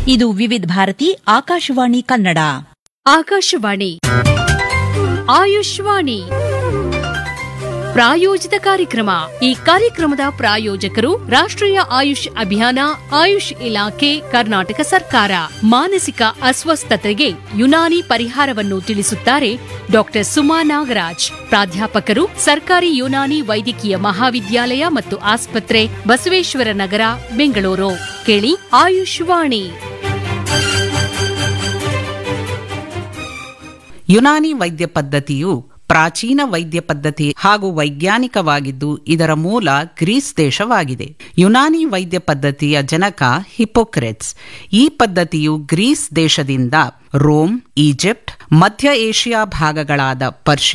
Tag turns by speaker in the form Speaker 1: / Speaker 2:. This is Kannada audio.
Speaker 1: ಇದು ವಿವಿಧ ಭಾರತಿ ಆಕಾಶವಾಣಿ ಕನ್ನಡ
Speaker 2: ಆಕಾಶವಾಣಿ ಆಯುಷ್ವಾಣಿ ಪ್ರಾಯೋಜಿತ ಕಾರ್ಯಕ್ರಮ ಈ ಕಾರ್ಯಕ್ರಮದ ಪ್ರಾಯೋಜಕರು ರಾಷ್ಟ್ರೀಯ ಆಯುಷ್ ಅಭಿಯಾನ ಆಯುಷ್ ಇಲಾಖೆ ಕರ್ನಾಟಕ ಸರ್ಕಾರ ಮಾನಸಿಕ ಅಸ್ವಸ್ಥತೆಗೆ ಯುನಾನಿ ಪರಿಹಾರವನ್ನು ತಿಳಿಸುತ್ತಾರೆ ಡಾಕ್ಟರ್ ಸುಮಾ ನಾಗರಾಜ್ ಪ್ರಾಧ್ಯಾಪಕರು ಸರ್ಕಾರಿ ಯುನಾನಿ ವೈದ್ಯಕೀಯ ಮಹಾವಿದ್ಯಾಲಯ ಮತ್ತು ಆಸ್ಪತ್ರೆ ಬಸವೇಶ್ವರ ನಗರ ಬೆಂಗಳೂರು ಕೇಳಿ ಆಯುಷ್ವಾಣಿ
Speaker 3: ಯುನಾನಿ ವೈದ್ಯ ಪದ್ಧತಿಯು ಪ್ರಾಚೀನ ವೈದ್ಯ ಪದ್ಧತಿ ಹಾಗೂ ವೈಜ್ಞಾನಿಕವಾಗಿದ್ದು ಇದರ ಮೂಲ ಗ್ರೀಸ್ ದೇಶವಾಗಿದೆ ಯುನಾನಿ ವೈದ್ಯ ಪದ್ಧತಿಯ ಜನಕ ಹಿಪೋಕ್ರೆಟ್ಸ್ ಈ ಪದ್ಧತಿಯು ಗ್ರೀಸ್ ದೇಶದಿಂದ ರೋಮ್ ಈಜಿಪ್ಟ್ ಮಧ್ಯ ಏಷ್ಯಾ ಭಾಗಗಳಾದ ಪರ್ಷಿಯಾ